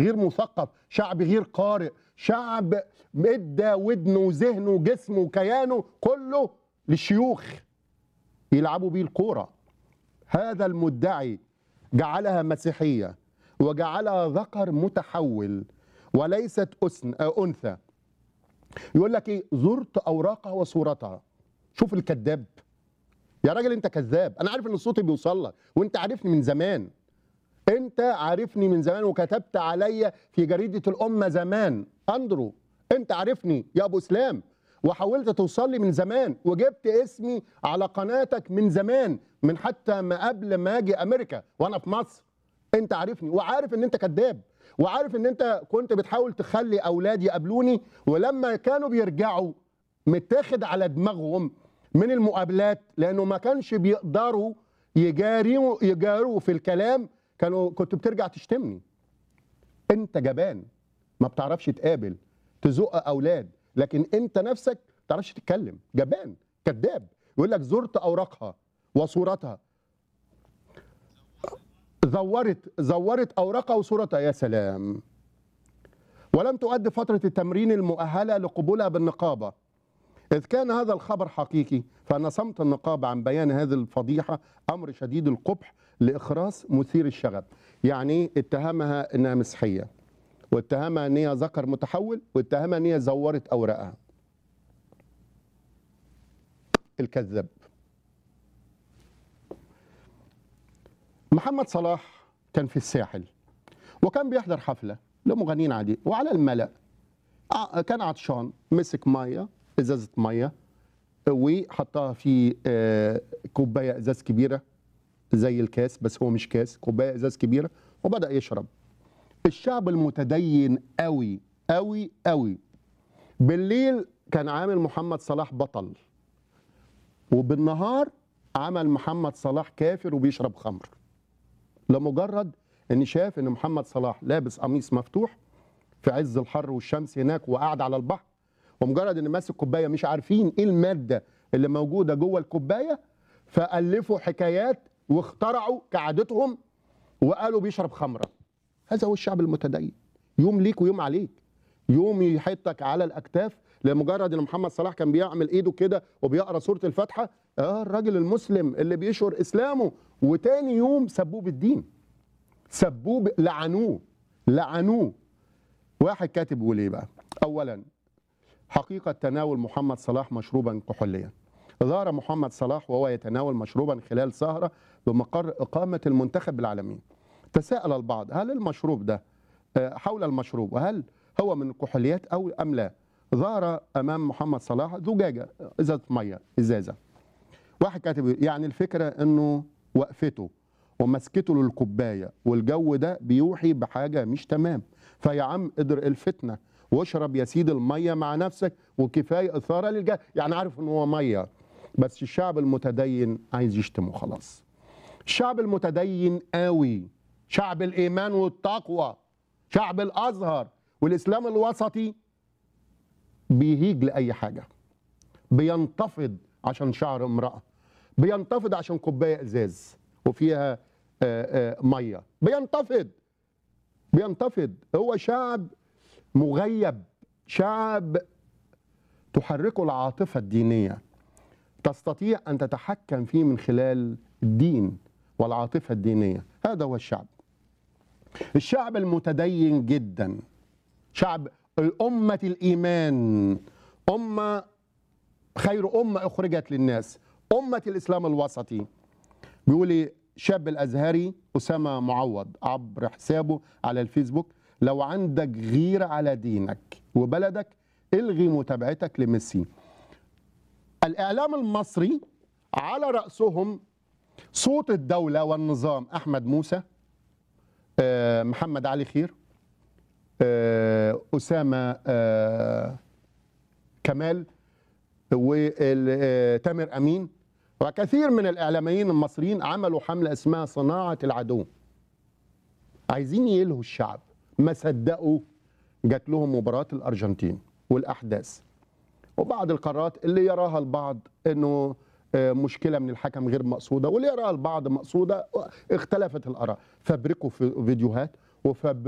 غير مثقف شعب غير قارئ شعب ادى ودنه وذهنه وجسمه وكيانه كله للشيوخ يلعبوا بيه الكوره هذا المدعي جعلها مسيحيه وجعلها ذكر متحول وليست أسن آه، انثى يقول لك ايه زرت اوراقها وصورتها شوف الكذاب يا راجل انت كذاب انا عارف ان صوتي بيوصل لك وانت عارفني من زمان انت عارفني من زمان وكتبت عليا في جريده الامه زمان اندرو انت عارفني يا ابو اسلام وحاولت توصل لي من زمان وجبت اسمي على قناتك من زمان من حتى ما قبل ما اجي امريكا وانا في مصر انت عارفني وعارف ان انت كذاب وعارف ان انت كنت بتحاول تخلي اولادي يقابلوني ولما كانوا بيرجعوا متاخد على دماغهم من المقابلات لانه ما كانش بيقدروا يجاروا يجاروا في الكلام كانوا كنت بترجع تشتمني انت جبان ما بتعرفش تقابل تزق اولاد لكن انت نفسك ما بتعرفش تتكلم جبان كذاب يقول لك زرت اوراقها وصورتها زورت زورت اوراقها وصورتها يا سلام ولم تؤدي فترة التمرين المؤهلة لقبولها بالنقابة إذ كان هذا الخبر حقيقي فأن صمت النقابة عن بيان هذه الفضيحة أمر شديد القبح لإخراس مثير الشغب يعني اتهمها أنها مسيحية واتهمها أن هي ذكر متحول واتهمها أن هي زورت أوراقها الكذاب محمد صلاح كان في الساحل وكان بيحضر حفلة لمغنيين عادي وعلى الملأ ع- كان عطشان مسك مية ازازة مية وحطها في آه، كوباية ازاز كبيرة زي الكاس بس هو مش كاس كوباية ازاز كبيرة وبدأ يشرب الشعب المتدين قوي قوي قوي بالليل كان عامل محمد صلاح بطل وبالنهار عمل محمد صلاح كافر وبيشرب خمر لمجرد ان شاف ان محمد صلاح لابس قميص مفتوح في عز الحر والشمس هناك وقاعد على البحر ومجرد ان ماسك كوبايه مش عارفين ايه الماده اللي موجوده جوه الكوبايه فالفوا حكايات واخترعوا كعادتهم وقالوا بيشرب خمره هذا هو الشعب المتدين يوم ليك ويوم عليك يوم يحطك على الاكتاف لمجرد ان محمد صلاح كان بيعمل ايده كده وبيقرا سوره الفاتحه اه الراجل المسلم اللي بيشهر اسلامه وتاني يوم سبوه بالدين سبوه ب- لعنوه لعنوه واحد كاتب بيقول ايه بقى اولا حقيقه تناول محمد صلاح مشروبا كحوليا ظهر محمد صلاح وهو يتناول مشروبا خلال سهره بمقر اقامه المنتخب العالمي تساءل البعض هل المشروب ده آه، حول المشروب وهل هو من الكحوليات او ام لا ظهر امام محمد صلاح زجاجه ازازه ميه ازازه واحد كاتب يعني الفكره انه وقفته ومسكته للكوبايه والجو ده بيوحي بحاجه مش تمام فيا عم ادر الفتنه واشرب يا سيدي الميه مع نفسك وكفايه اثاره للجو يعني عارف ان هو ميه بس الشعب المتدين عايز يشتمه خلاص الشعب المتدين قوي شعب الايمان والتقوى شعب الازهر والاسلام الوسطي بيهيج لاي حاجه بينتفض عشان شعر امراه بينتفض عشان كوبايه ازاز وفيها آه، آه، ميه بينتفض بينتفض هو شعب مغيب شعب تحركه العاطفه الدينيه تستطيع ان تتحكم فيه من خلال الدين والعاطفه الدينيه هذا هو الشعب الشعب المتدين جدا شعب الأمة الإيمان أمة خير أمة أخرجت للناس أمة الإسلام الوسطي بيقول لي شاب الأزهري أسامة معوض عبر حسابه على الفيسبوك لو عندك غيرة على دينك وبلدك الغي متابعتك لميسي الإعلام المصري على رأسهم صوت الدولة والنظام أحمد موسى آه، محمد علي خير آه، أسامة آه، كمال وتامر أمين وكثير من الإعلاميين المصريين عملوا حملة اسمها صناعة العدو عايزين يلهوا الشعب ما صدقوا جات لهم مباراة الأرجنتين والأحداث وبعض القرارات اللي يراها البعض انه آه، مشكله من الحكم غير مقصوده واللي يراها البعض مقصوده اختلفت الاراء فبركوا في فيديوهات وفبركوا